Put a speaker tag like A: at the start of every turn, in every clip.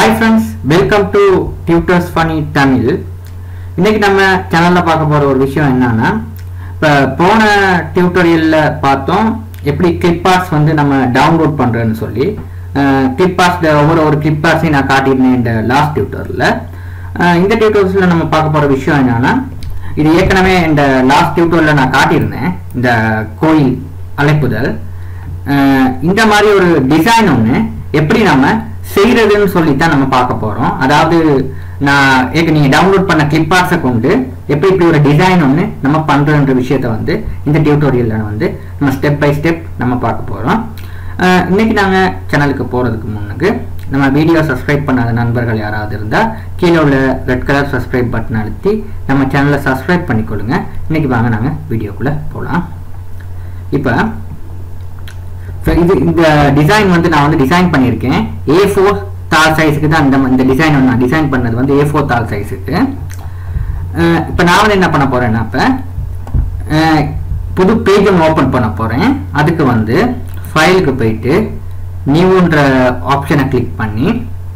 A: hi friends welcome to tutors funny Tamil இன்னைக்கு நம்ம சேனலில் பார்க்க போகிற ஒரு விஷயம் என்னன்னா இப்போ போன டியூட்டோரியலில் பார்த்தோம் எப்படி கிளிப் ஆர்ட்ஸ் வந்து நம்ம டவுன்லோட் பண்ணுறேன்னு சொல்லி கிளிப் ஆர்ட்ஸ் ஒவ்வொரு ஒரு கிளிப் ஆர்ட்ஸையும் நான் காட்டியிருந்தேன் இந்த லாஸ்ட் டியூட்டரில் இந்த டியூட்டோரியல்ஸில் நம்ம பார்க்க போகிற விஷயம் என்னன்னா இது ஏற்கனவே இந்த லாஸ்ட் டியூட்டோரியலில் நான் காட்டியிருந்தேன் இந்த கோயில் அழைப்புதல் அஹ் இந்த மாதிரி ஒரு டிசைன் ஒன்று எப்படி நம்ம செய்யறதுன்னு சொல்லித்தான் நம்ம பார்க்க போறோம் அதாவது நான் ஏற்க நீங்க டவுன்லோட் பண்ண கிளிப் ஆர்ட்ஸை கொண்டு எப்படி இப்படி ஒரு டிசைன் ஒன்று நம்ம பண்றன்ற விஷயத்த வந்து இந்த டியூட்டோரியல்ல வந்து நம்ம ஸ்டெப் பை ஸ்டெப் நம்ம பார்க்க போறோம் அஹ் இன்னைக்கு நாங்க சேனலுக்கு போறதுக்கு முன்னுக்கு நம்ம வீடியோ சப்ஸ்கிரைப் பண்ணாத நண்பர்கள் யாராவது இருந்தா கீழே உள்ள ரெட் கலர் சப்ஸ்கிரைப் பட்டன் அழுத்தி நம்ம சேனலை சப்ஸ்கிரைப் பண்ணிக்கொள்ளுங்க இன்னைக்கு வாங்க நாங்க வீடியோக்குள்ள போகலாம் இப்போ ஸோ இது இந்த டிசைன் வந்து நான் வந்து டிசைன் பண்ணியிருக்கேன் ஏ ஃபோர் தால் சைஸுக்கு தான் இந்த இந்த டிசைன் நான் டிசைன் பண்ணது வந்து ஏ ஃபோர் தால் சைஸுக்கு இப்போ நான் வந்து என்ன பண்ண போறேன்னா இப்போ புது பேஜ் ஒன்று ஓப்பன் பண்ண போகிறேன் அதுக்கு வந்து ஃபைலுக்கு போயிட்டு நியூன்ற ஆப்ஷனை கிளிக் பண்ணி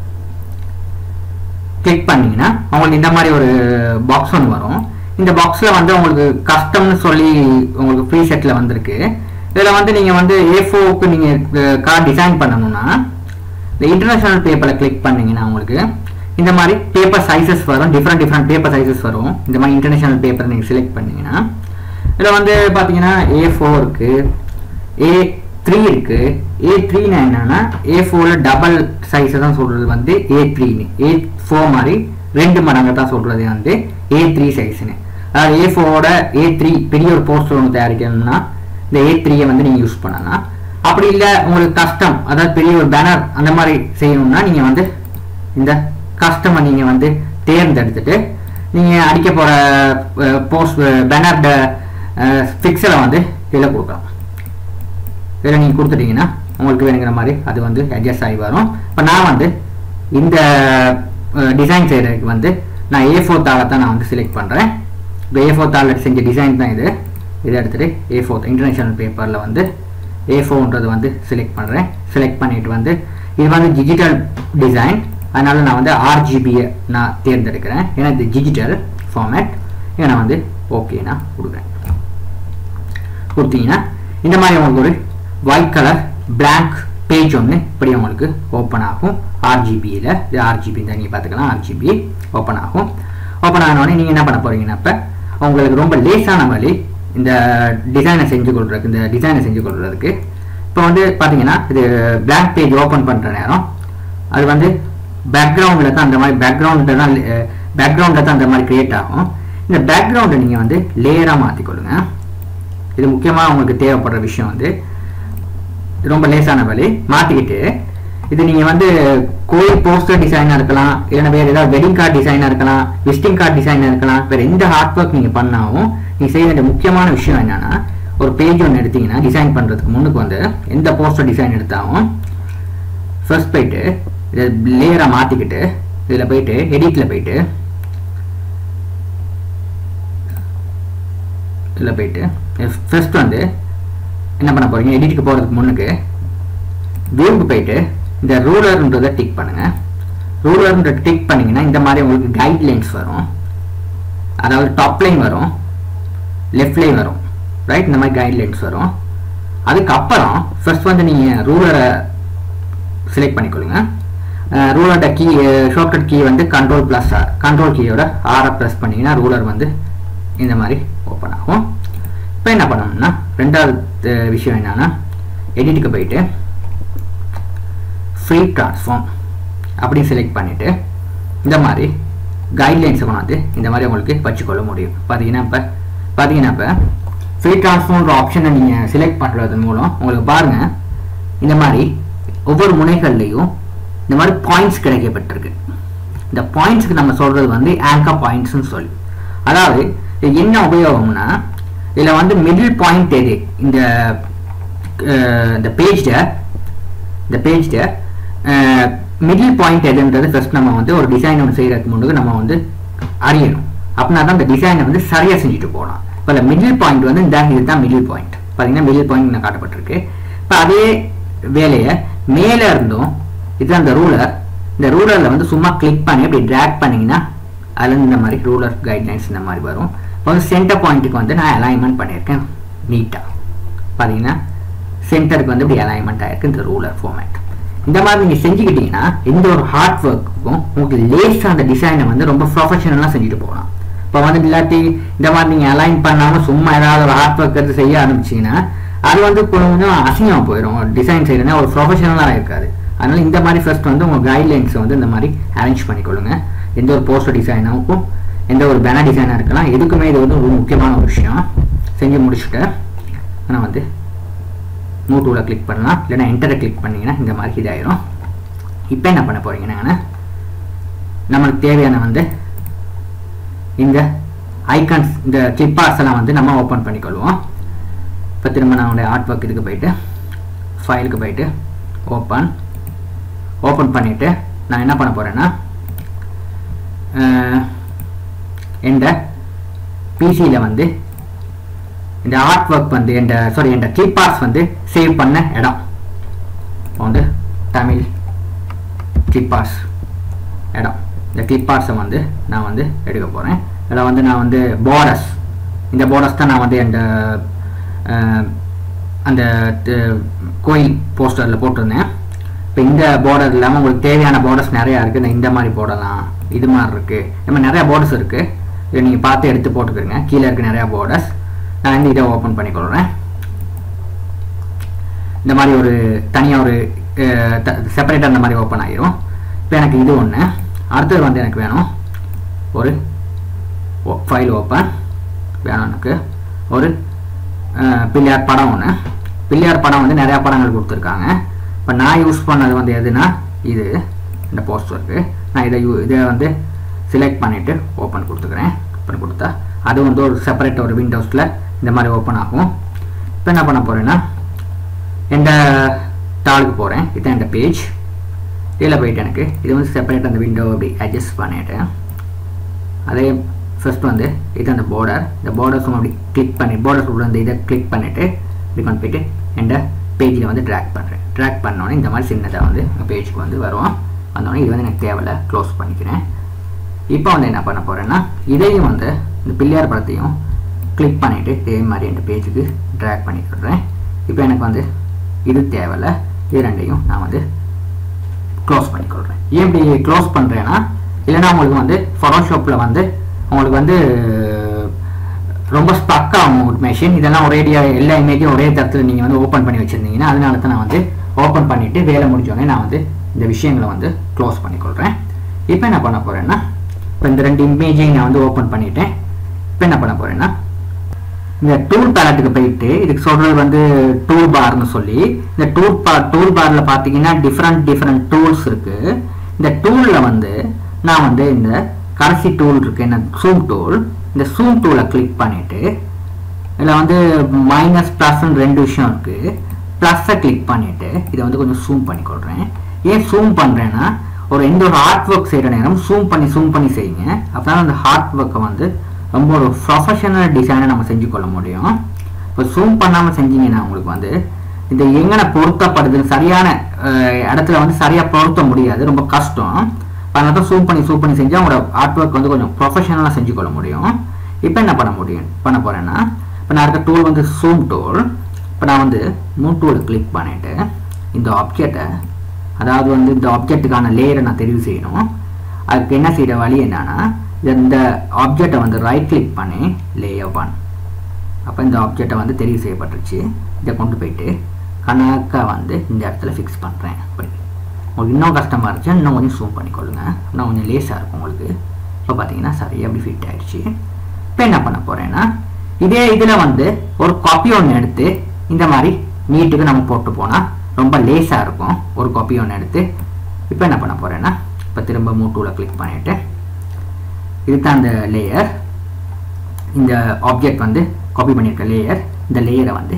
A: கிளிக் பண்ணீங்கன்னா உங்களுக்கு இந்த மாதிரி ஒரு பாக்ஸ் ஒன்று வரும் இந்த பாக்ஸில் வந்து உங்களுக்கு கஸ்டம்னு சொல்லி உங்களுக்கு ஃப்ரீ செட்டில் வந்திருக்கு இதில் வந்து நீங்கள் வந்து ஏ ஃபோருக்கு நீங்கள் கார் டிசைன் பண்ணணும்னா இந்த இன்டர்நேஷனல் பேப்பரில் கிளிக் பண்ணீங்கன்னா உங்களுக்கு இந்த மாதிரி பேப்பர் சைஸஸ் வரும் டிஃப்ரெண்ட் டிஃப்ரெண்ட் பேப்பர் சைஸஸ் வரும் இந்த மாதிரி இன்டர்நேஷனல் பேப்பர் நீங்கள் செலக்ட் பண்ணீங்கன்னா இதில் வந்து பார்த்தீங்கன்னா ஏ ஃபோர் இருக்குது ஏ த்ரீ இருக்கு ஏ த்ரீனா என்னன்னா ஏ ஃபோர்ல டபுள் சைஸை தான் சொல்றது வந்து ஏ த்ரீன்னு ஏ ஃபோர் மாதிரி ரெண்டு மடங்கு தான் சொல்றது வந்து ஏ த்ரீ சைஸ்னு அதாவது ஏ ஃபோரோட ஏ த்ரீ பெரிய ஒரு போஸ்டர் ஒன்று தயாரிக்கணும்னா இந்த ஏ த்ரீயை வந்து நீங்கள் யூஸ் பண்ணலாம் அப்படி இல்லை உங்களுக்கு கஸ்டம் அதாவது பெரிய ஒரு பேனர் அந்த மாதிரி செய்யணும்னா நீங்கள் வந்து இந்த கஸ்டமை நீங்கள் வந்து தேர்ந்தெடுத்துட்டு நீங்கள் அடிக்க போகிற போஸ்ட் பேனர் ஃபிக்ஸலை வந்து இதில் கொடுக்கலாம் இதில் நீங்கள் கொடுத்துட்டீங்கன்னா உங்களுக்கு வேணுங்கிற மாதிரி அது வந்து அட்ஜஸ்ட் ஆகி வரும் இப்போ நான் வந்து இந்த டிசைன் செய்கிறதுக்கு வந்து நான் ஏ ஃபோர் தாளை தான் நான் வந்து செலக்ட் பண்ணுறேன் இப்போ ஏ ஃபோர் தாளில் செஞ்ச டிசைன் தான் இது இதை எடுத்துகிட்டு ஏ ஃபோர் இன்டர்நேஷ்னல் பேப்பரில் வந்து ஏ ஃபோர்ன்றது வந்து செலக்ட் பண்ணுறேன் செலக்ட் பண்ணிட்டு வந்து இது வந்து டிஜிட்டல் டிசைன் அதனால் நான் வந்து ஆர்ஜிபியை நான் தேர்ந்தெடுக்கிறேன் ஏன்னா இது டிஜிட்டல் ஃபார்மேட் இதை நான் வந்து ஓகே நான் கொடுக்குறேன் கொடுத்தீங்கன்னா இந்த மாதிரி உங்களுக்கு ஒரு ஒயிட் கலர் பிளாங்க் பேஜ் ஒன்று இப்படி உங்களுக்கு ஓப்பன் ஆகும் ஆர்ஜிபியில் இது ஆர்ஜிபி தான் நீங்கள் பார்த்துக்கலாம் ஆர்ஜிபி ஓப்பன் ஆகும் ஓப்பன் ஆனோடனே நீங்கள் என்ன பண்ண போகிறீங்கன்னா இப்போ உங்களுக்கு ரொம்ப லேஸான வழி இந்த டிசைனை செஞ்சு கொள்றதுக்கு இந்த டிசைனை செஞ்சு கொள்றதுக்கு இப்போ வந்து பார்த்தீங்கன்னா இது பிளாங்க் பேஜ் ஓப்பன் பண்ணுற நேரம் அது வந்து பேக்ரவுண்டில் தான் அந்த மாதிரி பேக்ரவுண்டில் தான் பேக்ரவுண்டில் தான் அந்த மாதிரி க்ரியேட் ஆகும் இந்த பேக்ரவுண்டை நீங்கள் வந்து லேயராக மாற்றிக்கொள்ளுங்க இது முக்கியமாக உங்களுக்கு தேவைப்படுற விஷயம் வந்து ரொம்ப லேசான வழி மாற்றிக்கிட்டு இது நீங்கள் வந்து கோயில் போஸ்டர் டிசைனாக இருக்கலாம் இல்லைன்னா வேறு ஏதாவது வெட்டிங் கார்டு டிசைனாக இருக்கலாம் விசிட்டிங் கார்டு டிசைனாக இருக்கலாம் வேறு எந்த ஹார்ட் ஒர்க் நீங்கள் பண்ணாலும் நீங்கள் செய்ய வேண்டிய முக்கியமான விஷயம் என்னென்னா ஒரு பேஜ் ஒன்று எடுத்தீங்கன்னா டிசைன் பண்ணுறதுக்கு முன்னுக்கு வந்து எந்த போஸ்டர் டிசைன் எடுத்தாலும் ஃபர்ஸ்ட் போயிட்டு இதை லேயராக மாற்றிக்கிட்டு இதில் போயிட்டு எடிட்டில் போயிட்டு இதில் போயிட்டு ஃபர்ஸ்ட் வந்து என்ன பண்ண போகிறீங்க எடிட்டுக்கு போகிறதுக்கு முன்னுக்கு வியூக்கு போயிட்டு இந்த ரூலர்ன்றதை டிக் பண்ணுங்கள் ரூலர்ன்ற டிக் பண்ணிங்கன்னா இந்த மாதிரி உங்களுக்கு கைட்லைன்ஸ் வரும் அதாவது டாப் லைன் வரும் லெஃப்ட் லைன் வரும் ரைட் இந்த மாதிரி கைட்லைன்ஸ் வரும் அதுக்கப்புறம் ஃபர்ஸ்ட் வந்து நீங்கள் ரூலரை செலக்ட் பண்ணிக்கொள்ளுங்க ரூலரோட கீ ஷார்ட்கட் கீ வந்து கண்ட்ரோல் ப்ளஸ் ஆர் கண்ட்ரோல் கீயோட ஆரை ப்ரெஸ் பண்ணிங்கன்னா ரூலர் வந்து இந்த மாதிரி ஓப்பன் ஆகும் இப்போ என்ன பண்ணணும்னா ரெண்டாவது விஷயம் என்னன்னா எடிட்டுக்கு போயிட்டு ஃப்ரீ ட்ரான்ஸ்ஃபார்ம் அப்படி செலக்ட் பண்ணிவிட்டு இந்த மாதிரி கைட்லைன்ஸை கொண்டாந்து இந்த மாதிரி உங்களுக்கு வச்சுக்கொள்ள முடியும் பார்த்தீங்கன்னா இப்போ பார்த்தீங்கன்னா இப்போ ஃப்ரீ ட்ரான்ஸ்ஃபார்ம்ன்ற ஆப்ஷனை நீங்கள் செலக்ட் பண்ணுறது மூலம் உங்களுக்கு பாருங்கள் இந்த மாதிரி ஒவ்வொரு முனைகள்லையும் இந்த மாதிரி பாயிண்ட்ஸ் கிடைக்கப்பட்டிருக்கு இந்த பாயிண்ட்ஸ்க்கு நம்ம சொல்கிறது வந்து ஆங்கர் பாயிண்ட்ஸ்னு சொல்லி அதாவது இது என்ன உபயோகம்னா இதில் வந்து மிடில் பாயிண்ட் எது இந்த இந்த பேஜில் இந்த பேஜில் மிடில் பாயிண்ட் எதுன்றது ஃபர்ஸ்ட் நம்ம வந்து ஒரு டிசைன் ஒன்று செய்கிறதுக்கு முன்னாடி நம்ம வந்து அறியணும் அப்படின்னா தான் இந்த டிசைனை வந்து சரியாக செஞ்சுட்டு போகலாம் இப்போ இல்லை மிடில் பாயிண்ட் வந்து இந்த இதுதான் மிடில் பாயிண்ட் பார்த்தீங்கன்னா மிடில் பாயிண்ட் நான் காட்டப்பட்டிருக்கு இப்போ அதே வேலையை மேலே இருந்தும் இது அந்த ரூலர் இந்த ரூலரில் வந்து சும்மா கிளிக் பண்ணி அப்படி ட்ராக் பண்ணிங்கன்னா அதில் இந்த மாதிரி ரூலர் கைட்லைன்ஸ் இந்த மாதிரி வரும் இப்போ வந்து சென்டர் பாயிண்ட்டுக்கு வந்து நான் அலைன்மெண்ட் பண்ணியிருக்கேன் நீட்டாக பார்த்தீங்கன்னா சென்டருக்கு வந்து இப்படி அலைன்மெண்ட் ஆயிருக்கு இந்த ரூலர் ஃபார்மேட் இந்த மாதிரி நீங்கள் செஞ்சுக்கிட்டீங்கன்னா எந்த ஒரு ஹார்ட் ஒர்க்குக்கும் உங்களுக்கு லேஸாக அந்த டிசைனை வந்து ரொம்ப ப்ரொஃபஷனலாக செஞ்சுட்டு போகலாம் இப்போ வந்து இல்லாட்டி இந்த மாதிரி நீங்கள் அலைன் பண்ணாமல் சும்மா ஏதாவது ஒரு ஹார்ட் ஒர்க் எடுத்து செய்ய ஆரம்பிச்சிங்கன்னா அது வந்து கொஞ்சம் அசிங்கமாக போயிடும் டிசைன் செய்யறதுனா ஒரு ப்ரொஃபஷனலாக இருக்காது அதனால இந்த மாதிரி ஃபர்ஸ்ட் வந்து உங்கள் கைட்லைன்ஸை வந்து இந்த மாதிரி அரேஞ்ச் பண்ணிக்கொள்ளுங்க எந்த ஒரு போஸ்டர் டிசைனாகவும் எந்த ஒரு பேனர் டிசைனாக இருக்கலாம் எதுக்குமே இது வந்து ஒரு முக்கியமான ஒரு விஷயம் செஞ்சு முடிச்சுட்டு ஆனால் வந்து மூட்டூவில் கிளிக் பண்ணலாம் இல்லைன்னா என்டரை கிளிக் பண்ணிங்கன்னா இந்த மாதிரி இதாயிரும் இப்போ என்ன பண்ண போகிறீங்கன்னா நம்மளுக்கு தேவையான வந்து இந்த ஐகான்ஸ் இந்த கிளிப்பார்ஸ் எல்லாம் வந்து நம்ம ஓப்பன் பண்ணிக்கொள்வோம் இப்போ திரும்ப நான் உடைய ஆர்ட் ஒர்க் இதுக்கு போயிட்டு ஃபைலுக்கு போயிட்டு ஓப்பன் ஓப்பன் பண்ணிவிட்டு நான் என்ன பண்ண போகிறேன்னா இந்த பிசியில் வந்து இந்த ஆர்ட் ஒர்க் வந்து இந்த சாரி இந்த கிளிப்பார்ஸ் வந்து சேவ் பண்ண இடம் வந்து தமிழ் கிளிப்பார்ஸ் இடம் இந்த கிளிப்பார்ஸை வந்து நான் வந்து எடுக்க போகிறேன் இதில் வந்து நான் வந்து பார்டர்ஸ் இந்த பார்டர்ஸ் தான் நான் வந்து அந்த அந்த கோயில் போஸ்டரில் போட்டிருந்தேன் இப்போ இந்த பார்டர் இல்லாமல் உங்களுக்கு தேவையான பார்டர்ஸ் நிறையா இருக்குது இந்த மாதிரி போடலாம் இது மாதிரி இருக்குது இந்த மாதிரி நிறையா பார்டர்ஸ் இருக்குது இதை நீங்கள் பார்த்து எடுத்து போட்டுக்கிறீங்க கீழே இருக்க நிறையா பார்டர்ஸ் நான் வந்து இதை ஓப்பன் பண்ணிக்கொள்கிறேன் இந்த மாதிரி ஒரு தனியாக ஒரு செப்பரேட்டாக அந்த மாதிரி ஓப்பன் ஆகிரும் இப்போ எனக்கு இது ஒன்று அடுத்தது வந்து எனக்கு வேணும் ஒரு ஃபைல் ஓப்பன் வேணும் எனக்கு ஒரு பிள்ளையார் படம் ஒன்று பிள்ளையார் படம் வந்து நிறையா படங்கள் கொடுத்துருக்காங்க இப்போ நான் யூஸ் பண்ணது வந்து எதுனா இது இந்த போஸ்டருக்கு நான் இதை யூ இதை வந்து செலக்ட் பண்ணிவிட்டு ஓப்பன் கொடுத்துக்கிறேன் ஓப்பன் கொடுத்தா அது வந்து ஒரு செப்பரேட் ஒரு விண்டோஸில் இந்த மாதிரி ஓப்பன் ஆகும் இப்போ என்ன பண்ண போகிறேன்னா எந்த தாளுக்கு போகிறேன் இதுதான் இந்த பேஜ் இதில் போயிட்டு எனக்கு இது வந்து செப்பரேட் அந்த விண்டோ அப்படி அட்ஜஸ்ட் பண்ணிவிட்டேன் அதே ஃபர்ஸ்ட் வந்து இது அந்த பார்டர் இந்த பார்டர்ஸும் அப்படி கிளிக் பண்ணி பார்டர்ஸ் உள்ள இந்த இதை கிளிக் பண்ணிவிட்டு இப்படி கொண்டு போயிட்டு எந்த பேஜில் வந்து ட்ராக் பண்ணுறேன் ட்ராக் பண்ணோன்னே இந்த மாதிரி சின்னதாக வந்து பேஜுக்கு வந்து வரும் வந்தோடனே இது வந்து எனக்கு தேவையில்ல க்ளோஸ் பண்ணிக்கிறேன் இப்போ வந்து என்ன பண்ண போகிறேன்னா இதையும் வந்து இந்த பிள்ளையார் படத்தையும் கிளிக் பண்ணிவிட்டு இதே மாதிரி இந்த பேஜுக்கு ட்ராக் பண்ணி விடுறேன் இப்போ எனக்கு வந்து இது தேவையில்ல இது ரெண்டையும் நான் வந்து க்ளோஸ் பண்ணிக்கொள்கிறேன் ஏன் இப்படி க்ளோஸ் பண்ணுறேன்னா இல்லைன்னா உங்களுக்கு வந்து ஃபோட்டோஷாப்பில் வந்து உங்களுக்கு வந்து ரொம்ப ஸ்டக் ஆகும் மெஷின் இதெல்லாம் ஒரேடியாக எல்லா இமேஜும் ஒரே தரத்தில் நீங்கள் வந்து ஓப்பன் பண்ணி வச்சுருந்தீங்கன்னா அதனால தான் நான் வந்து ஓப்பன் பண்ணிவிட்டு வேலை முடிஞ்சோடனே நான் வந்து இந்த விஷயங்களை வந்து க்ளோஸ் பண்ணிக்கொள்கிறேன் இப்போ என்ன பண்ண போகிறேன்னா இப்போ இந்த ரெண்டு இமேஜையும் நான் வந்து ஓப்பன் பண்ணிட்டேன் இப்போ என்ன பண்ண போகிறேன்னா இந்த டூல் பேலட்டுக்கு போயிட்டு இதுக்கு சொல்றது வந்து டூல் பார்னு சொல்லி இந்த டூல் பார் டூல் பார்ல பார்த்தீங்கன்னா டிஃப்ரெண்ட் டிஃப்ரெண்ட் டூல்ஸ் இருக்கு இந்த டூலில் வந்து நான் வந்து இந்த கடைசி டூல் இருக்கு என்ன சூம் டூல் இந்த சூம் டூலை கிளிக் பண்ணிட்டு இதில் வந்து மைனஸ் ப்ளஸ்ன்னு ரெண்டு விஷயம் இருக்கு ப்ளஸ்ஸை கிளிக் பண்ணிட்டு இதை வந்து கொஞ்சம் சூம் பண்ணிக்கொள்கிறேன் ஏன் சூம் பண்ணுறேன்னா ஒரு எந்த ஒரு ஆர்ட் ஒர்க் செய்கிற நேரம் சூம் பண்ணி சூம் பண்ணி செய்யுங்க அப்போ அந்த ஹார்ட் ஒர்க்கை வந்து ரொம்ப ஒரு ப்ரொஃபஷனல் டிசைனை நம்ம செஞ்சு கொள்ள முடியும் இப்போ ஜூம் பண்ணாமல் செஞ்சீங்கன்னா உங்களுக்கு வந்து இந்த எங்கன பொருத்தப்படுதுன்னு சரியான அஹ், இடத்துல வந்து சரியாக பொருத்த முடியாது ரொம்ப கஷ்டம் அதனால தான் ஜூம் பண்ணி ஜூம் பண்ணி செஞ்சால் உங்களோட ஆர்ட் ஒர்க் வந்து கொஞ்சம் ப்ரொஃபஷனலாக செஞ்சு கொள்ள முடியும் இப்போ என்ன பண்ண முடியும் பண்ண போகிறேன்னா இப்போ நான் இருக்க டூல் வந்து ஜூம் டூல் இப்போ நான் வந்து மூ டூலை கிளிக் பண்ணிவிட்டு இந்த ஆப்ஜெக்டை அதாவது வந்து இந்த ஆப்ஜெக்ட்டுக்கான லேயரை நான் தெரிவு செய்யணும் அதுக்கு என்ன செய்கிற வழி என்னன்னா இந்த ஆப்ஜெக்டை வந்து ரைட் கிளிக் பண்ணி லேயர் ஒன் அப்போ இந்த ஆப்ஜெக்டை வந்து தெரிவு செய்யப்பட்டுருச்சு இதை கொண்டு போயிட்டு கணக்காக வந்து இந்த இடத்துல ஃபிக்ஸ் பண்ணுறேன் அப்படி உங்களுக்கு இன்னும் கஷ்டமாக இருந்துச்சு இன்னும் கொஞ்சம் ஜூம் பண்ணிக்கொள்ளுங்க இன்னும் கொஞ்சம் லேஸாக இருக்கும் உங்களுக்கு இப்போ பார்த்தீங்கன்னா சரியாக அப்படி ஃபிட் ஆயிடுச்சு இப்போ என்ன பண்ண போகிறேன்னா இதே இதில் வந்து ஒரு காப்பி ஒன்று எடுத்து இந்த மாதிரி நீட்டுக்கு நம்ம போட்டு போனால் ரொம்ப லேஸாக இருக்கும் ஒரு காப்பி ஒன்று எடுத்து இப்போ என்ன பண்ண போகிறேன்னா இப்போ திரும்ப மூட்டூவில் கிளிக் பண்ணிவிட்டு இதுதான் அந்த லேயர் இந்த ஆப்ஜெக்ட் வந்து காப்பி பண்ணியிருக்க லேயர் இந்த லேயரை வந்து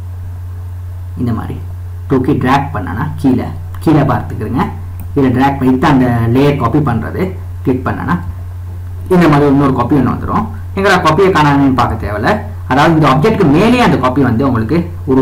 A: இந்த மாதிரி தூக்கி ட்ராக் பண்ணனா கீழே கீழே பார்த்துக்கிறேங்க இதில் ட்ராக் பண்ணி இதுதான் அந்த லேயர் காப்பி பண்ணுறது கிளிக் பண்ணனா இந்த மாதிரி இன்னொரு காப்பி ஒன்று வந்துடும் எங்களை காப்பியை காணாமன்னு பார்க்க தேவையில்ல அதாவது இந்த ஆப்ஜெக்ட்க்கு மேலேயே அந்த காப்பி வந்து உங்களுக்கு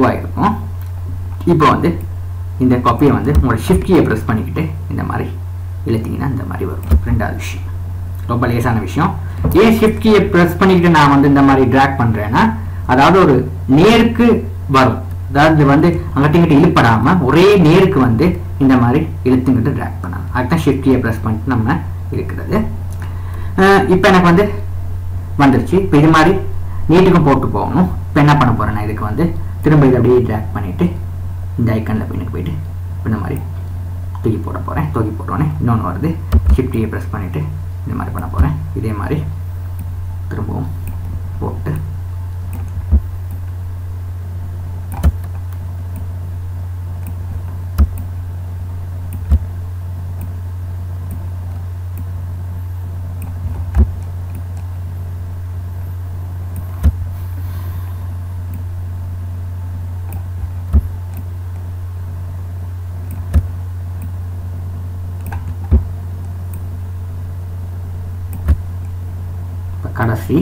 A: உருவாகிருக்கும் இப்போ வந்து இந்த காப்பியை வந்து உங்களோட ஷிஃப்ட் கீயை ப்ரெஸ் பண்ணிக்கிட்டு இந்த மாதிரி இழுத்தீங்கன்னா இந்த மாதிரி வரும் ரெண்டாவது விஷயம் ரொம்ப லேசான விஷயம் ஏன் ஷிஃப்ட் கீயை ப்ரெஸ் பண்ணிக்கிட்டு நான் வந்து இந்த மாதிரி ட்ராக் பண்ணுறேன்னா அதாவது ஒரு நேருக்கு வரும் அதாவது வந்து அங்கிட்ட இங்கிட்ட இழுப்படாம ஒரே நேருக்கு வந்து இந்த மாதிரி இழுத்துங்கிட்டு ட்ராக் பண்ணலாம் அதுதான் ஷிஃப்ட் கீயை ப்ரெஸ் பண்ணிட்டு நம்ம இருக்கிறது இப்போ எனக்கு வந்து வந்துருச்சு இப்போ இது மாதிரி நீட்டுக்கும் போட்டு போகணும் இப்போ என்ன பண்ண போகிறேன் நான் இதுக்கு வந்து திரும்ப இதை அப்படியே ட்ராக் பண்ணிவிட்டு இந்த ஐக்கனில் போய் போயிட்டு இந்த மாதிரி தூக்கி போட போகிறேன் தூக்கி போட்டோன்னே இன்னொன்று வருது ஷிஃப்டியை ப்ரெஸ் பண்ணிவிட்டு இந்த மாதிரி பண்ண போகிறேன் இதே மாதிரி திரும்பவும் போட்டு இப்போ கடைசி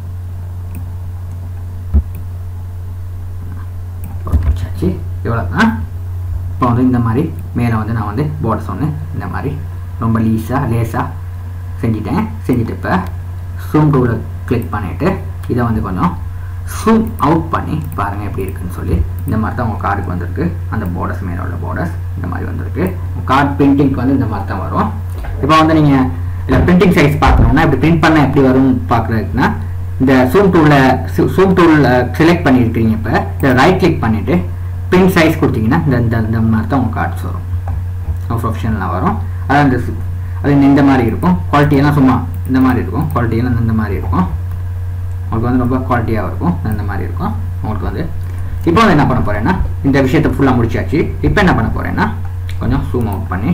A: முடிச்சாச்சு இவ்வளோ தான் இப்போ வந்து இந்த மாதிரி மேலே வந்து நான் வந்து போட சொன்னேன் இந்த மாதிரி ரொம்ப லீஸாக லேஸாக செஞ்சிட்டேன் செஞ்சுட்டு இப்போ சூம் டூவில் கிளிக் பண்ணிவிட்டு இதை வந்து கொஞ்சம் ஜூம் அவுட் பண்ணி பாருங்கள் எப்படி இருக்குன்னு சொல்லி இந்த மாதிரி தான் உங்கள் கார்டுக்கு வந்திருக்கு அந்த போர்டர்ஸ் மேலே உள்ள போர்டர்ஸ் இந்த மாதிரி வந்திருக்கு கார்டு பிரிண்டிங்க்கு வந்து இந்த மாதிரி தான் வரும் இப்போ வந்து நீங்கள் இல்லை பிரிண்டிங் சைஸ் பார்க்கணும்னா இப்படி பிரிண்ட் பண்ண எப்படி வரும்னு பார்க்குறதுக்குன்னா இந்த சூம் டூலில் சூம் டூலில் செலக்ட் பண்ணியிருக்கீங்க இப்போ இதை ரைட் கிளிக் பண்ணிவிட்டு பிரிண்ட் சைஸ் கொடுத்தீங்கன்னா இந்த இந்த இந்த மாதிரி தான் உங்கள் கார்ட்ஸ் வரும் ப்ரொஃபஷனலாக வரும் அதான் இந்த சு- அது இந்த மாதிரி இருக்கும் குவாலிட்டியெல்லாம் சும்மா இந்த மாதிரி இருக்கும் குவாலிட்டியெல்லாம் இந்த மாதிரி இருக்கும் உங்களுக்கு வந்து ரொம்ப குவாலிட்டியாக இருக்கும் இந்த மாதிரி இருக்கும் உங்களுக்கு வந்து இப்போ வந்து என்ன பண்ண போகிறேன்னா இந்த விஷயத்தை ஃபுல்லாக முடிச்சாச்சு இப்போ என்ன பண்ண போகிறேன்னா கொஞ்சம் ஜூம் அவுட் பண்ணி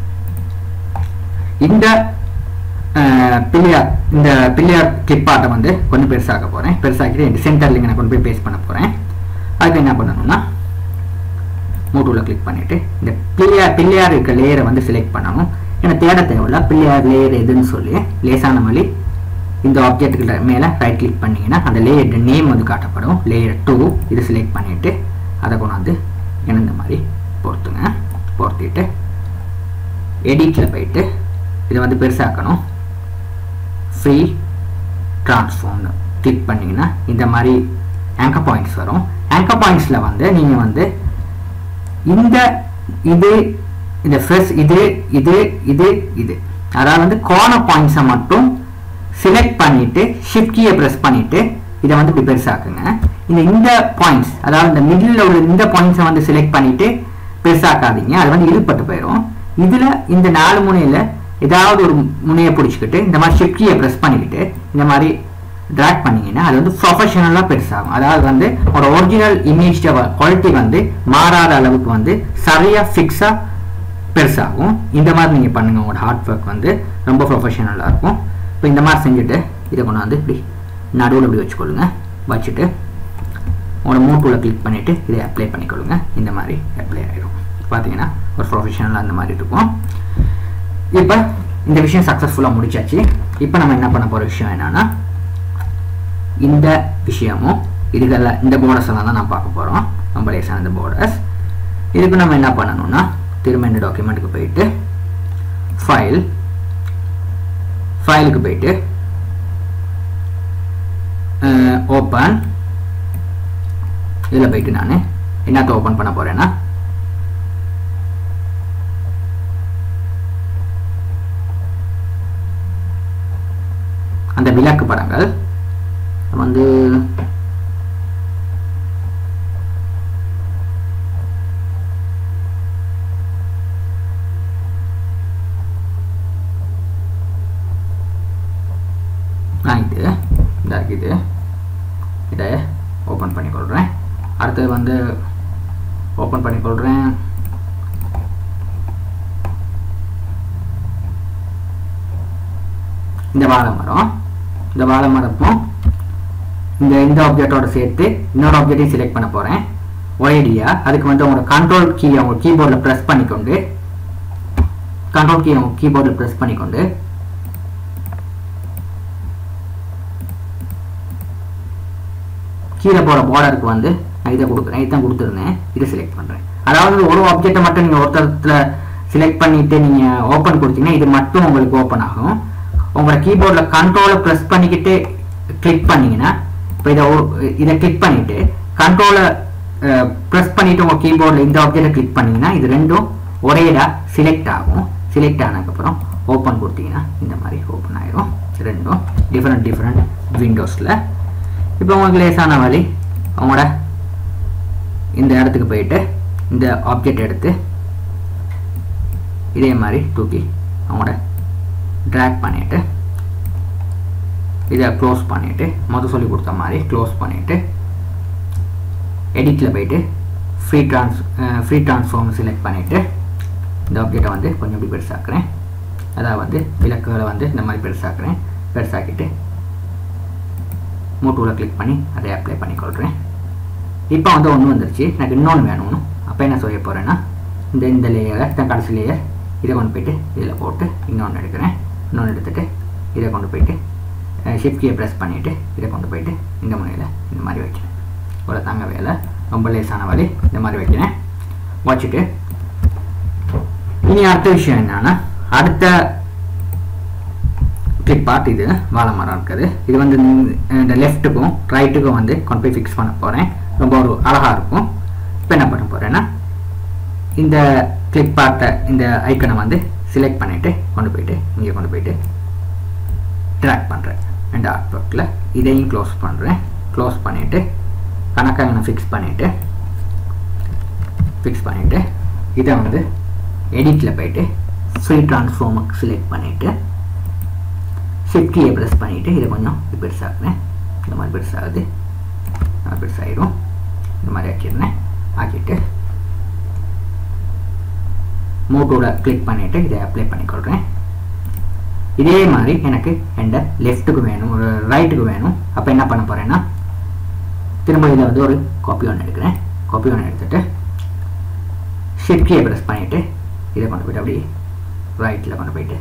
A: இந்த அஹ், பிள்ளையார் இந்த பிள்ளையார் கிளிப் ஆர்ட்டை வந்து கொஞ்சம் பெருசாக்க போகிறேன் பெருசாக்கிட்டு இந்த சென்டர்லிங்க நான் கொண்டு போய் பேஸ்ட் பண்ண போகிறேன் அதுக்கு என்ன பண்ணணும்னா மூட்டூவில் கிளிக் பண்ணிவிட்டு இந்த பிள்ளையார் பிள்ளையார் இருக்க லேயரை வந்து செலக்ட் பண்ணணும் ஏன்னா தேட தேவையில்ல பிள்ளையார் லேயர் எதுன்னு சொல்லி லேசான வழி இந்த ஆப்ஜெக்ட்டுக்கு மேலே ரைட் கிளிக் பண்ணீங்கன்னா அந்த லேயர் நேம் வந்து காட்டப்படும் லேயர் டூ இது செலக்ட் பண்ணிவிட்டு அதை கொண்டாந்து இந்த மாதிரி பொறுத்துங்க பொருத்திட்டு எடிட்டில் போயிட்டு இதை வந்து பெருசாக்கணும் ஃப்ரீ ட்ரான்ஸ்ஃபார்ம்னு கிளிக் பண்ணிங்கன்னா இந்த மாதிரி ஆங்கர் பாயிண்ட்ஸ் வரும் ஆங்கர் பாயிண்ட்ஸில் வந்து நீங்கள் வந்து இந்த இது இந்த ஃப்ரெஷ் இது இது இது இது அதாவது வந்து கார்னர் பாயிண்ட்ஸை மட்டும் செலக்ட் பண்ணிட்டு ஷிஃப்ட் கீயை ப்ரெஸ் பண்ணிட்டு இதை வந்து இப்படி பெருசாக்குங்க இந்த இந்த பாயிண்ட்ஸ் அதாவது இந்த மிடில் உள்ள இந்த பாயிண்ட்ஸை வந்து செலக்ட் பண்ணிட்டு பெருசாக்காதீங்க அது வந்து இழுப்பட்டு போயிடும் இதுல இந்த நாலு முனையில ஏதாவது ஒரு முனையை பிடிச்சிக்கிட்டு இந்த மாதிரி ஷிஃப்ட் கீயை ப்ரெஸ் பண்ணிக்கிட்டு இந்த மாதிரி ட்ராக் பண்ணீங்கன்னா அது வந்து ப்ரொஃபஷனலாக பெருசாகும் அதாவது வந்து ஒரு ஒரிஜினல் இமேஜ் குவாலிட்டி வந்து மாறாத அளவுக்கு வந்து சரியாக ஃபிக்ஸாக பெருசாகும் இந்த மாதிரி நீங்கள் பண்ணுங்க உங்களோட ஹார்ட் ஒர்க் வந்து ரொம்ப ப்ரொஃபஷனலாக இருக்கும் இப்போ இந்த மாதிரி செஞ்சுட்டு இதை கொண்டு வந்து இப்படி நடுவில் இப்படி வச்சுக்கொள்ளுங்க வச்சுட்டு உங்களோட மூட்டூவில் கிளிக் பண்ணிவிட்டு இதை அப்ளை பண்ணிக்கொள்ளுங்க இந்த மாதிரி அப்ளை ஆகிடும் பார்த்தீங்கன்னா ஒரு ப்ரொஃபஷனலாக அந்த மாதிரி இருக்கும் இப்போ இந்த விஷயம் சக்ஸஸ்ஃபுல்லாக முடிச்சாச்சு இப்போ நம்ம என்ன பண்ண போகிற விஷயம் என்னன்னா இந்த விஷயமும் இதுக்கெல்லாம் இந்த போர்டர்ஸ் எல்லாம் தான் நான் பார்க்க போகிறோம் ரொம்ப லேசான இந்த போர்டர்ஸ் இதுக்கு நம்ம என்ன பண்ணணும்னா திரும்ப இந்த டாக்குமெண்ட்டுக்கு போயிட்டு ஃபைல் ஃபைலுக்கு போயிட்டு ஓப்பன் இதில் போயிட்டு நான் என்னத்தை ஓப்பன் பண்ண போகிறேன்னா அந்த விளக்கு படங்கள் வந்து நான் இது இந்த இது இதை ஓப்பன் பண்ணிக்கொள்கிறேன் அடுத்தது வந்து ஓப்பன் பண்ணிக்கொள்கிறேன் இந்த வாழை மரம் இந்த வாழை மரப்பும் இந்த இந்த ஆப்ஜெக்டோட சேர்த்து இன்னொரு ஆப்ஜெக்டையும் செலக்ட் பண்ண போகிறேன் ஒரேடியா அதுக்கு வந்து உங்களோட கண்ட்ரோல் கீ அவங்க கீபோர்டில் ப்ரெஸ் பண்ணிக்கொண்டு கண்ட்ரோல் கீ அவங்க கீபோர்டில் ப்ரெஸ் பண்ணிக்கொண்டு கீழே போகிற பார்டருக்கு வந்து நான் இதை கொடுக்குறேன் இதான் கொடுத்துருந்தேன் இதை செலக்ட் பண்ணுறேன் அதாவது ஒரு ஆப்ஜெக்டை மட்டும் நீங்கள் ஒருத்தரத்தில் செலக்ட் பண்ணிட்டு நீங்கள் ஓப்பன் கொடுத்தீங்கன்னா இது மட்டும் உங்களுக்கு ஓப்பன் ஆகும் உங்களோட கீபோர்டில் கண்ட்ரோலை ப்ரெஸ் பண்ணிக்கிட்டு கிளிக் பண்ணீங்கன்னா இப்போ இதை ஒ- இதை கிளிக் பண்ணிட்டு கண்ட்ரோலை ப்ரெஸ் பண்ணிட்டு உங்கள் கீபோர்டில் இந்த ஆப்ஜெக்டை கிளிக் பண்ணீங்கன்னா இது ரெண்டும் ஒரேடா செலக்ட் ஆகும் செலக்ட் ஆனதுக்கப்புறம் ஓப்பன் கொடுத்தீங்கன்னா இந்த மாதிரி ஓப்பன் ஆயிரும் ரெண்டும் டிஃப்ரெண்ட் டிஃப்ரெண்ட் விண்டோஸில் இப்போ உங்களுக்கு லேசான வழி உங்களோட இந்த இடத்துக்கு போயிட்டு இந்த ஆப்ஜெக்ட் எடுத்து இதே மாதிரி தூக்கி அவங்களோட ட்ராக் பண்ணிட்டு இதை க்ளோஸ் பண்ணிட்டு மொதல் சொல்லி கொடுத்த மாதிரி க்ளோஸ் பண்ணிட்டு எடிட்டில் போயிட்டு ஃப்ரீ ட்ரான்ஸ் ஃப்ரீ ட்ரான்ஸ்ஃபார்ம் செலக்ட் பண்ணிட்டு இந்த ஆப்ஜெக்டை வந்து கொஞ்சம் இப்படி பெருசாக்குறேன் அதாவது விளக்குகளை வந்து இந்த மாதிரி பெருசாக்குறேன் பெருசாக்கிட்டு மூட்டூவில் கிளிக் பண்ணி அதை அப்ளை பண்ணிக்கொள்கிறேன் இப்போ வந்து ஒன்று வந்துருச்சு எனக்கு இன்னொன்று வேணும்னு அப்போ என்ன செய்ய போகிறேன்னா இந்த இந்த லேயரை இந்த கடைசி லேயர் இதை கொண்டு போயிட்டு இதில் போட்டு இன்னொன்று எடுக்கிறேன் இன்னொன்று எடுத்துட்டு இதை கொண்டு போயிட்டு ஷிஃப்ட் கீயை ப்ரெஸ் பண்ணிவிட்டு இதை கொண்டு போயிட்டு இந்த முனையில் இந்த மாதிரி வைக்கிறேன் ஒரு தாங்க வேலை ரொம்ப லேசான வழி இந்த மாதிரி வைக்கிறேன் வச்சுட்டு இனி அடுத்த விஷயம் என்னன்னா அடுத்த கிளிக் பார்ட் இது வாழை மரம் இருக்குது இது வந்து இந்த- இந்த லெஃப்ட்டுக்கும் ரைட்டுக்கும் வந்து கொண்டு போய் ஃபிக்ஸ் பண்ண போகிறேன் ரொம்ப ஒரு அழகாக இருக்கும் இப்போ என்ன பண்ண போகிறேன்னா இந்த கிளிக் பார்ட்டை இந்த ஐக்கனை வந்து செலக்ட் பண்ணிவிட்டு கொண்டு போயிட்டு இங்கே கொண்டு போயிட்டு ட்ராக் பண்ணுறேன் இந்த ஆர்ட் ஒர்க்கில் இதையும் க்ளோஸ் பண்ணுறேன் க்ளோஸ் பண்ணிவிட்டு கணக்காக நான் ஃபிக்ஸ் பண்ணிவிட்டு ஃபிக்ஸ் பண்ணிவிட்டு இதை வந்து எடிட்டில் போயிட்டு ஃப்ரீ ட்ரான்ஸ்ஃபார்முக்கு செலக்ட் பண்ணிவிட்டு ஷிஃப்ட் கீயை ப்ரெஸ் பண்ணிவிட்டு இதை கொஞ்சம் இப்படி பெருசாக்குறேன் இந்த மாதிரி பெருசாகுது இந்த மாதிரி பெருசாகிடும் இந்த மாதிரி ஆக்கிடுறேன் ஆக்கிட்டு மோட்டோட கிளிக் பண்ணிவிட்டு இதை அப்ளை பண்ணிக்கொள்கிறேன் இதே மாதிரி எனக்கு எந்த லெஃப்ட்டுக்கு வேணும் ஒரு ரைட்டுக்கு வேணும் அப்போ என்ன பண்ண போகிறேன்னா திரும்ப இதில் வந்து ஒரு காப்பி ஒன்று எடுக்கிறேன் காப்பி ஒன்று எடுத்துட்டு ஷிஃப்ட் கீயை ப்ரெஸ் பண்ணிவிட்டு இதை கொண்டு போயிட்டு அப்படியே ரைட்டில் கொண்டு போயிட்டு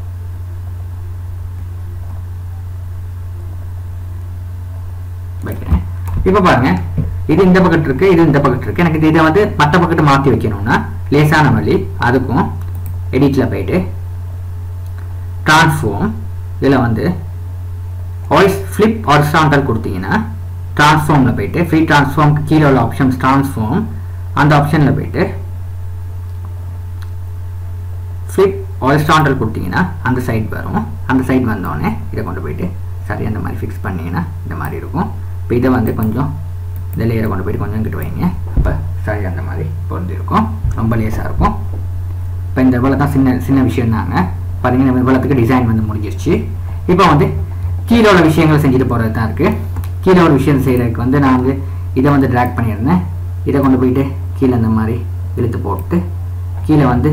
A: வைக்கிறேன் இப்போ பாருங்க இது இந்த பக்கத்து இருக்கு இது இந்த பக்கத்து இருக்கு எனக்கு இதை வந்து மற்ற பக்கத்து மாற்றி வைக்கணும்னா லேசான வழி அதுக்கும் எடிட்டில் போயிட்டு ட்ரான்ஸ்ஃபார்ம் இதில் வந்து வாய்ஸ் ஃப்ளிப் ஹாரிசான்டல் கொடுத்தீங்கன்னா ட்ரான்ஸ்ஃபார்மில் போயிட்டு ஃப்ரீ ட்ரான்ஸ்ஃபார்ம்க்கு கீழே உள்ள ஆப்ஷன்ஸ் ட்ரான்ஸ்ஃபார்ம் அந்த ஆப்ஷனில் போயிட்டு ஃப்ளிப் ஹாரிசான்டல் கொடுத்தீங்கன்னா அந்த சைட் வரும் அந்த சைட் வந்தோடனே இதை கொண்டு போயிட்டு சரி அந்த மாதிரி ஃபிக்ஸ் பண்ணீங்கன்னா இந்த மாதிரி இருக்கும் இப்போ இதை வந்து கொஞ்சம் இந்த லேயரை கொண்டு போயிட்டு கொஞ்சம் கிட்ட வைங்க அப்போ சரி அந்த மாதிரி பொருந்திருக்கும் ரொம்ப லேஸாக இருக்கும் இப்போ இந்த இவ்வளோ தான் சின்ன சின்ன விஷயம் தாங்க பார்த்தீங்கன்னா இந்த இவ்வளோத்துக்கு டிசைன் வந்து முடிஞ்சிருச்சு இப்போ வந்து கீழே உள்ள விஷயங்கள் செஞ்சுட்டு போகிறது தான் இருக்குது கீழே உள்ள விஷயம் செய்கிறதுக்கு வந்து நான் வந்து இதை வந்து ட்ராக் பண்ணியிருந்தேன் இதை கொண்டு போயிட்டு கீழே இந்த மாதிரி இழுத்து போட்டு கீழே வந்து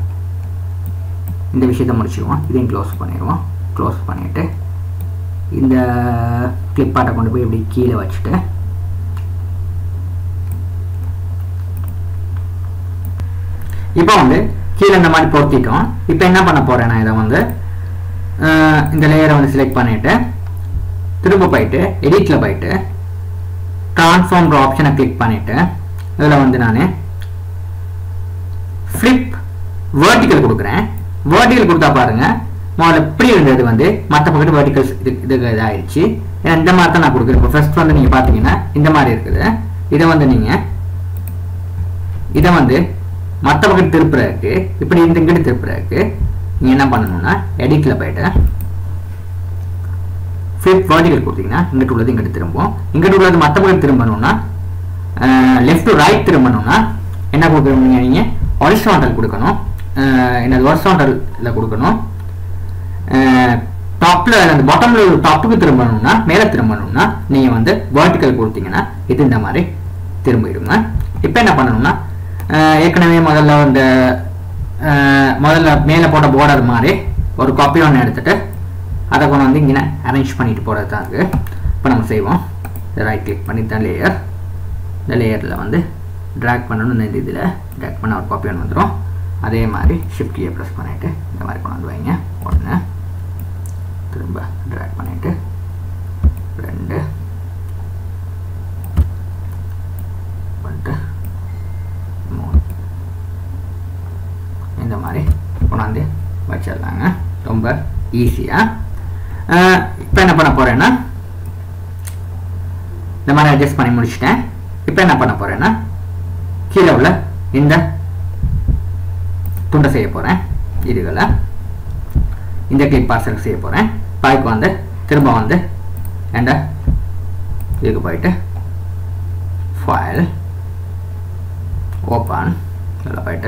A: இந்த விஷயத்தை முடிச்சிடுவோம் இதையும் க்ளோஸ் பண்ணிடுவோம் க்ளோஸ் பண்ணிவிட்டு இந்த கிளிப்பாட்டை கொண்டு போய் இப்படி கீழே வச்சுட்டு இப்போ வந்து கீழே இந்த மாதிரி பொருத்திட்டோம் இப்போ என்ன பண்ண போறேன் நான் இதை வந்து அஹ், இந்த லேயரை வந்து செலக்ட் பண்ணிட்டு திரும்ப போயிட்டு எடிட்டில் போயிட்டு ட்ரான்ஸ்ஃபார்ம்ன்ற ஆப்ஷனை கிளிக் பண்ணிட்டு இதில் வந்து நான் ஃப்ளிப் வேர்ட்டிக்கல் கொடுக்குறேன் வேர்ட்டிக்கல் கொடுத்தா பாருங்க முதல்ல இப்படி இருந்தது வந்து மற்ற பக்கத்து வேர்ட்டிகல்ஸ் இது இது இதாகிடுச்சு ஏன்னா இந்த மாதிரி தான் நான் கொடுக்குறேன் இப்போ ஃபர்ஸ்ட் வந்து நீங்கள் பார்த்தீங்கன்னா இந்த மாதிரி இருக்குது இதை வந்து நீங்கள் இதை வந்து மற்ற பக்கம் திருப்புறதுக்கு இப்படி இந்த இங்கிட்டு திருப்புறதுக்கு நீங்கள் என்ன பண்ணணும்னா எடிட்டில் போயிட்டு ஃபிளிப் வேர்டிகல் கொடுத்தீங்கன்னா இங்கிட்டு உள்ளது இங்கிட்டு திரும்பும் இங்கிட்டு உள்ளது மற்ற பக்கம் திரும்பணும்னா லெஃப்ட் டு ரைட் திரும்பணும்னா என்ன கொடுக்குறீங்க நீங்கள் ஹொரிசாண்டல் கொடுக்கணும் அஹ், என்னது ஹொரிசாண்டலில் கொடுக்கணும் டாப்பில் அந்த பாட்டமில் ஒரு டாப்புக்கு திரும்பணும்னா மேலே திரும்பணும்னா நீங்கள் வந்து வேர்ட்டிக்கல் கொடுத்தீங்கன்னா இது இந்த மாதிரி திரும்பிடுங்க இப்போ என்ன பண்ணணும்னா அஹ், ஏற்கனவே முதல்ல இந்த அஹ், முதல்ல மேலே போட்ட border மாதிரி ஒரு காப்பி ஒன்று எடுத்துட்டு அதை கொண்டு வந்து இங்கே அரேஞ்ச் பண்ணிட்டு போகிறது தான் இருக்குது இப்போ நம்ம செய்வோம் ரைட் கிளிக் பண்ணி தான் லேயர் இந்த லேயரில் வந்து ட்ராக் பண்ணணும் இந்த இதில் ட்ராக் பண்ண ஒரு காப்பி ஒன்று வந்துடும் அதே மாதிரி ஷிஃப்ட் கீயை ப்ரெஸ் பண்ணிவிட்டு இந்த மாதிரி கொண்டு வந்து வைங்க ஒன்று திரும்ப ட்ராக் பண்ணிவிட்டு ரெண்டு ரெண்டு மூணு இந்த மாதிரி கொண்டாந்து வச்சிடலாங்க ரொம்ப ஈஸியாக இப்போ என்ன பண்ண போகிறேன்னா இந்த மாதிரி அட்ஜஸ்ட் பண்ணி முடிச்சிட்டேன் இப்போ என்ன பண்ண போகிறேன்னா கீழே உள்ள இந்த துண்டை செய்ய போகிறேன் இதுகளை இந்த கிளிப் பார்சல் செய்ய போகிறேன் பாய்க்கு வந்து திரும்ப வந்து என்ற இதுக்கு போயிட்டு ஃபைல் ஓப்பன் இதில் போயிட்டு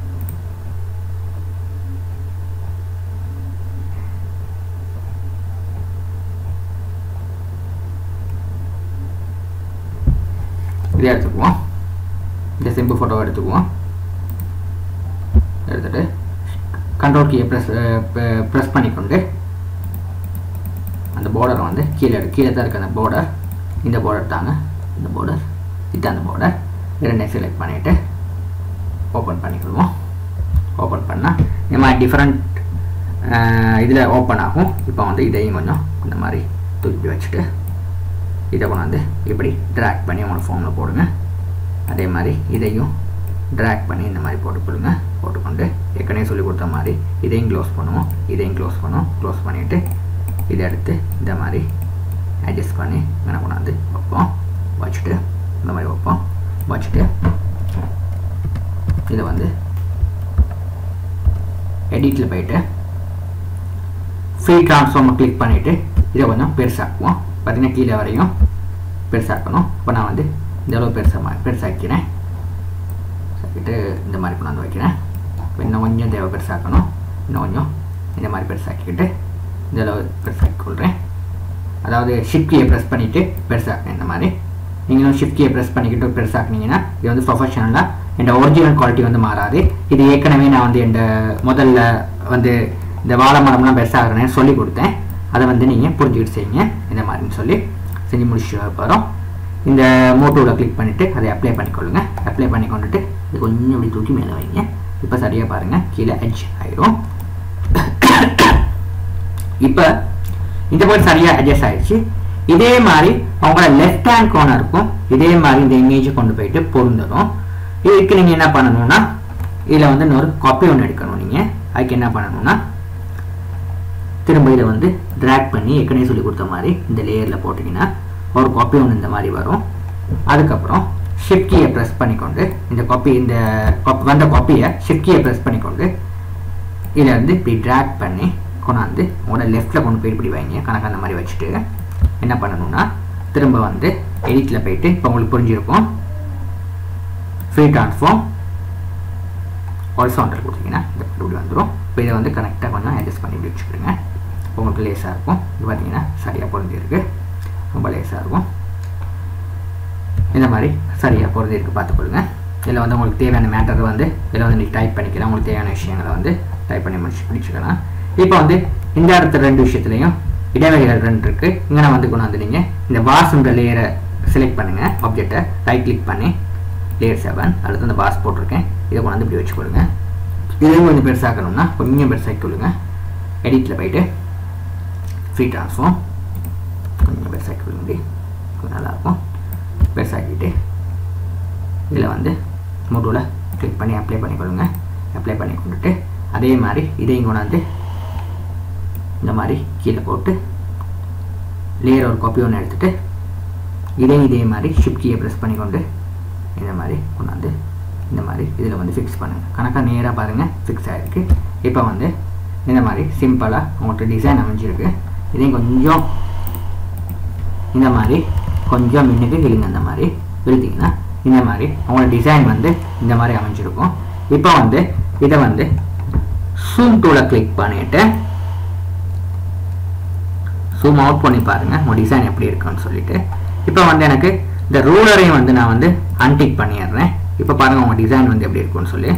A: இதை எடுத்துக்குவோம் இந்த சிம்பு ஃபோட்டோவை எடுத்துக்குவோம் எடுத்துட்டு கண்ட்ரோல் கீயை ப்ரெஸ் ப்ரெஸ் பண்ணிக்கொண்டு அந்த பார்டரை வந்து கீழே எடு கீழே தான் இருக்க அந்த பார்டர் இந்த பார்டர் தாங்க இந்த பார்டர் இது அந்த பார்டர் ரெண்டையும் செலக்ட் பண்ணிவிட்டு ஓப்பன் பண்ணிக்கொள்வோம் ஓப்பன் பண்ணால் இந்த மாதிரி டிஃப்ரெண்ட் இதில் ஓப்பன் ஆகும் இப்போ வந்து இதையும் கொஞ்சம் இந்த மாதிரி தூக்கி வச்சுட்டு இதை கொண்டாந்து இப்படி ட்ராக் பண்ணி உங்களோட ஃபோனில் போடுங்க அதே மாதிரி இதையும் ட்ராக் பண்ணி இந்த மாதிரி போட்டுக்கொள்ளுங்க போட்டுக்கொண்டு ஏற்கனவே சொல்லி கொடுத்த மாதிரி இதையும் க்ளோஸ் பண்ணுவோம் இதையும் க்ளோஸ் பண்ணுவோம் க்ளோஸ் பண்ணிவிட்டு இதை எடுத்து இந்த மாதிரி அட்ஜஸ்ட் பண்ணி இங்கே கொண்டாந்து வைப்போம் வச்சுட்டு இந்த மாதிரி வைப்போம் வச்சுட்டு இதை வந்து எடிட்டில் போயிட்டு ஃப்ரீ ட்ரான்ஸ்ஃபார்மை கிளிக் பண்ணிவிட்டு இதை கொஞ்சம் பெருசாக்குவோம் பார்த்தீங்கன்னா கீழே வரையும் பெருசாக்கணும் இப்போ நான் வந்து இந்த அளவு பெருசாக பெருசாக்கிறேன் சாக்கிட்டு இந்த மாதிரி கொண்டாந்து வைக்கிறேன் இன்னும் கொஞ்சம் தேவை பெருசாக்கணும் இன்னும் கொஞ்சம் இந்த மாதிரி பெருசாக்கிக்கிட்டு இந்த அளவு பெருசாக்கி கொள்கிறேன் அதாவது ஷிஃப்ட் கீயை ப்ரெஸ் பண்ணிவிட்டு பெருசாக்கணும் இந்த மாதிரி நீங்களும் ஷிஃப்ட் கீயை ப்ரெஸ் பண்ணிக்கிட்டு பெருசாக்குனீங்கன்னா இது வந்து ப்ரொஃபஷனலாக என் ஒரிஜினல் குவாலிட்டி வந்து மாறாது இது ஏற்கனவே நான் வந்து என் முதல்ல வந்து இந்த வாழை மரம்லாம் பெருசாகிறேன்னு சொல்லி கொடுத்தேன் அதை வந்து நீங்கள் புரிஞ்சுக்கிட்டு செய்யுங்க இந்த மாதிரின்னு சொல்லி செஞ்சு முடிச்சுட்டு அப்புறம் இந்த மோட்டோவில் கிளிக் பண்ணிவிட்டு அதை அப்ளை பண்ணிக்கொள்ளுங்க அப்ளை பண்ணி கொண்டுட்டு இது கொஞ்சம் இப்படி தூக்கி மேலே வைங்க இப்போ சரியாக பாருங்கள் கீழே எட்ஜ் ஆயிரும் இப்போ இந்த மாதிரி சரியாக அட்ஜஸ்ட் ஆயிடுச்சு இதே மாதிரி அவங்களோட லெஃப்ட் ஹேண்ட் கார்னருக்கும் இதே மாதிரி இந்த இமேஜை கொண்டு போயிட்டு பொருந்தணும் இதுக்கு நீங்கள் என்ன பண்ணணும்னா இதில் வந்து இன்னொரு காப்பி ஒன்று எடுக்கணும் நீங்கள் அதுக்கு என்ன பண்ணணும்னா திரும்ப இதை வந்து ட்ராக் பண்ணி ஏற்கனவே சொல்லி கொடுத்த மாதிரி இந்த லேயரில் போட்டிங்கன்னா ஒரு காப்பி ஒன்று இந்த மாதிரி வரும் அதுக்கப்புறம் ஷிஃப்ட் கீயை ப்ரெஸ் பண்ணிக்கொண்டு இந்த காப்பி இந்த வந்த காப்பியை ஷிஃப்ட் கீயை ப்ரெஸ் பண்ணிக்கொண்டு இதில் வந்து இப்படி ட்ராக் பண்ணி கொண்டாந்து உங்களோட லெஃப்ட்டில் கொண்டு போய் இப்படி வைங்க கணக்கு அந்த மாதிரி வச்சுட்டு என்ன பண்ணணும்னா திரும்ப வந்து எடிட்டில் போயிட்டு இப்போ உங்களுக்கு புரிஞ்சிருக்கும் ஃப்ரீ ட்ரான்ஸ்ஃபார்ம் ஹாரிசான்டல் கொடுத்தீங்கன்னா இந்த இப்படி வந்துடும் இப்போ இதை வந்து கரெக்டாக கொஞ்சம் அட்ஜஸ்ட் பண்ணி இப்படி வச்சுக்கிடுங்க உங்களுக்கு லேஸாக இருக்கும் இது பார்த்தீங்கன்னா சரியாக பொருந்திருக்கு ரொம்ப லேஸாக இருக்கும் இந்த மாதிரி சரியாக பொருந்திருக்கு பார்த்துக்கொள்ளுங்க இதில் வந்து உங்களுக்கு தேவையான மேட்டர் வந்து இதில் வந்து நீங்கள் டைப் பண்ணிக்கலாம் உங்களுக்கு தேவையான விஷயங்களை வந்து டைப் பண்ணி முடிச்சு பிடிச்சிக்கலாம் இப்போ வந்து இந்த இடத்துல ரெண்டு விஷயத்துலையும் இடைவெளிகள் ரெண்டு இருக்குது இங்கே நான் வந்து கொண்டு வந்து நீங்கள் இந்த வாசுன்ற லேயரை செலக்ட் பண்ணுங்கள் ஆப்ஜெக்டை ரைட் கிளிக் பண்ணி லேயர் செவன் அடுத்து அந்த பாஸ் போட்டிருக்கேன் இதை கொண்டாந்து இப்படி வச்சு கொடுங்க இதையும் கொஞ்சம் பெருசாக்கணும்னா கொஞ்சம் பெருசாக்கி கொள்ளுங்க எடிட்டில் போயிட்டு ஃப்ரீ ட்ரான்ஸ்ஃபார்ம் கொஞ்சம் பெருசாக்கி கொள்ளுங்க இப்படி கொஞ்சம் நல்லாயிருக்கும் பெருசாக்கிட்டு இதில் வந்து மூட்டோவில் கிளிக் பண்ணி அப்ளை பண்ணிக்கொள்ளுங்க அப்ளை பண்ணி கொண்டுட்டு அதே மாதிரி இதையும் கொண்டாந்து இந்த மாதிரி கீழே போட்டு லேயர் ஒரு காப்பி ஒன்று எடுத்துகிட்டு இதையும் இதே மாதிரி ஷிஃப்ட் கீயை ப்ரெஸ் பண்ணிக்கொண்டு இந்த மாதிரி கொண்டாந்து இந்த மாதிரி இதில் வந்து ஃபிக்ஸ் பண்ணுங்கள் கணக்காக நேராக பாருங்கள் ஃபிக்ஸ் ஆகிருக்கு இப்போ வந்து இந்த மாதிரி சிம்பிளாக உங்கள்கிட்ட டிசைன் அமைஞ்சிருக்கு இதையும் கொஞ்சம் இந்த மாதிரி கொஞ்சம் மின்னுக்கு இழுங்க இந்த மாதிரி இழுத்தீங்கன்னா இந்த மாதிரி உங்களோட டிசைன் வந்து இந்த மாதிரி அமைஞ்சிருக்கும் இப்போ வந்து இதை வந்து சூம் டூலை கிளிக் பண்ணிவிட்டு ஜூம் அவுட் பண்ணி பாருங்கள் உங்கள் டிசைன் எப்படி இருக்குன்னு சொல்லிட்டு இப்போ வந்து எனக்கு இந்த ரூலரையும் வந்து நான் வந்து அன்டிக் பண்ணிடுறேன் இப்போ பாருங்கள் உங்கள் டிசைன் வந்து எப்படி இருக்குன்னு சொல்லி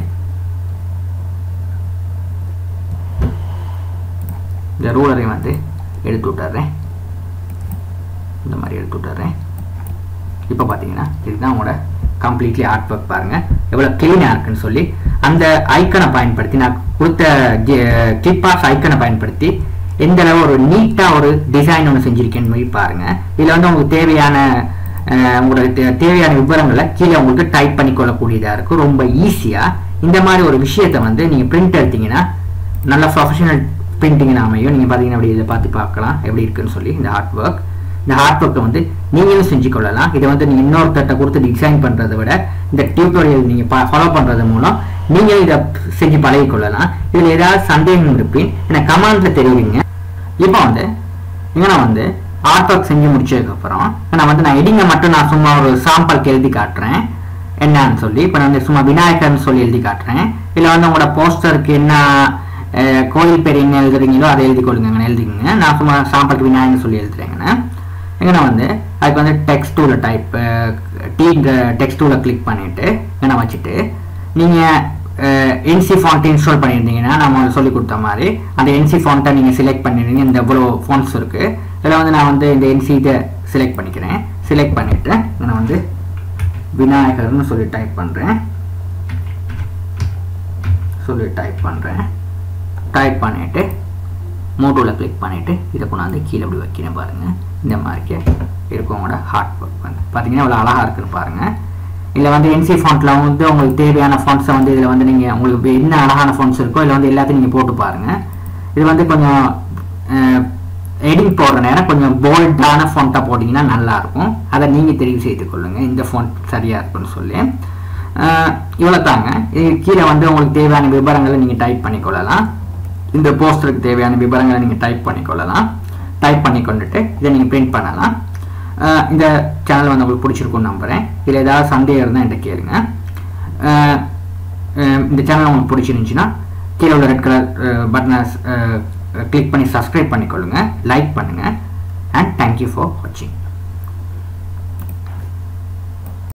A: இந்த ரூலரையும் வந்து எடுத்து விட்டுறேன் இந்த மாதிரி எடுத்து விட்டுறேன் இப்போ பார்த்தீங்கன்னா இதுதான் உங்களோட கம்ப்ளீட்லி ஆர்ட் ஒர்க் பாருங்கள் எவ்வளோ க்ளீனாக இருக்குன்னு சொல்லி அந்த ஐக்கனை பயன்படுத்தி நான் கொடுத்த கிளிப் ஆஃப் ஐக்கனை பயன்படுத்தி எந்த அளவு ஒரு நீட்டாக ஒரு டிசைன் ஒன்று செஞ்சுருக்கேன்னு மாதிரி பாருங்கள் இதில் வந்து உங்களுக்கு தேவையான உங்களுக்கு தேவையான விவரங்களை கீழே உங்களுக்கு டைப் பண்ணி கொள்ளக்கூடியதாக இருக்கும் ரொம்ப ஈஸியாக இந்த மாதிரி ஒரு விஷயத்தை வந்து நீங்கள் பிரிண்ட் எடுத்தீங்கன்னா நல்ல ப்ரொஃபஷனல் பிரிண்டிங் அமையும் நீங்கள் பார்த்தீங்கன்னா அப்படி இதை பார்த்து பார்க்கலாம் எப்படி இருக்குன்னு சொல்லி இந்த ஆர்ட் ஒர்க் இந்த ஆர்ட் ஒர்க்கை வந்து நீங்களும் செஞ்சு கொள்ளலாம் இதை வந்து நீங்கள் இன்னொருத்தட்ட கொடுத்து டிசைன் பண்ணுறதை விட இந்த டியூட்டோரியல் நீங்கள் ஃபாலோ பண்ணுறது மூலம் நீங்களும் இதை செஞ்சு பழகி கொள்ளலாம் இதில் ஏதாவது சந்தேகம் இருப்பேன் எனக்கு கமெண்ட்டில் தெரிவிங்க இப்போ வந்து இங்கே நான் வந்து ஆர்ட் ஒர்க் செஞ்சு முடிச்சதுக்கப்புறம் நான் வந்து நான் எடிங்கை மட்டும் நான் சும்மா ஒரு சாம்பிளுக்கு எழுதி காட்டுறேன் என்னன்னு சொல்லி இப்போ நான் வந்து சும்மா விநாயகர்னு சொல்லி எழுதி காட்டுறேன் இல்லை வந்து உங்களோட போஸ்டருக்கு என்ன அஹ், கோயில் பேர் என்ன எழுதுறீங்களோ அதை எழுதி கொடுங்க எழுதிக்கங்க நான் சும்மா சாம்பிளுக்கு விநாயகர்னு சொல்லி எழுதுறேங்கண்ணே இங்கே வந்து அதுக்கு வந்து டெக்ஸ்ட் டூவில் டைப் டீன்ற டெக்ஸ்ட் டூவில் கிளிக் பண்ணிவிட்டு இங்கே வச்சுட்டு நீங்கள் என்சி ஃபாண்ட் இன்ஸ்டால் பண்ணியிருந்தீங்கன்னா நம்ம சொல்லி கொடுத்த மாதிரி அந்த என்சி ஃபாண்ட்டை நீங்கள் செலக்ட் பண்ணிடுங்க இந்த இவ்வளோ ஃபாண்ட்ஸ் இருக்குது இதில் வந்து நான் வந்து இந்த என்சி இதை செலக்ட் பண்ணிக்கிறேன் செலக்ட் பண்ணிவிட்டு நான் வந்து விநாயகர்னு சொல்லி டைப் பண்ணுறேன் சொல்லி டைப் பண்ணுறேன் டைப் பண்ணிவிட்டு மோட்டோவில் கிளிக் பண்ணிவிட்டு இதை கொண்டாந்து கீழே இப்படி வைக்கிறேன் பாருங்கள் இந்த மாதிரி இருக்கும் உங்களோட ஹார்ட் ஒர்க் வந்து பார்த்தீங்கன்னா இவ்வளோ அழகாக இருக்குன்னு பாருங்கள் இதில் வந்து என்சி ஃபாண்ட்டில் வந்து உங்களுக்கு தேவையான ஃபாண்ட்ஸை வந்து இதில் வந்து நீங்கள் உங்களுக்கு என்ன அழகான ஃபாண்ட்ஸ் இருக்கோ இதில் வந்து எல்லாத்தையும் நீங்கள் போட்டு பாருங்கள் இது வந்து கொஞ்சம் எடிட் போடுற நேரம் கொஞ்சம் போல்டான ஃபாண்ட்டாக போட்டிங்கன்னா நல்லாயிருக்கும் அதை நீங்கள் தெரிவு செய்து கொள்ளுங்கள் இந்த ஃபாண்ட் சரியாக இருக்குன்னு சொல்லி இவ்வளோ தாங்க இது கீழே வந்து உங்களுக்கு தேவையான விவரங்களை நீங்கள் டைப் பண்ணிக்கொள்ளலாம் இந்த போஸ்டருக்கு தேவையான விவரங்களை நீங்கள் டைப் பண்ணிக்கொள்ளலாம் டைப் பண்ணி கொண்டுட்டு இதை நீங்கள் பிரிண்ட் பண்ணலாம் அஹ் இந்த சேனல் வந்து உங்களுக்கு பிடிச்சிருக்கும்னு நம்புகிறேன் இதில் ஏதாவது சந்தேகம் இருந்தால் என்கிட்ட கேளுங்க அஹ் அஹ் இந்த சேனல் உங்களுக்கு பிடிச்சிருந்துச்சுன்னா கீழே உள்ள ரெட் கலர் பட்டனை கிளிக் பண்ணி சப்ஸ்கிரைப் பண்ணிக்கொள்ளுங்க லைக் பண்ணுங்கள் அண்ட் தேங்க்யூ ஃபார் வாட்சிங்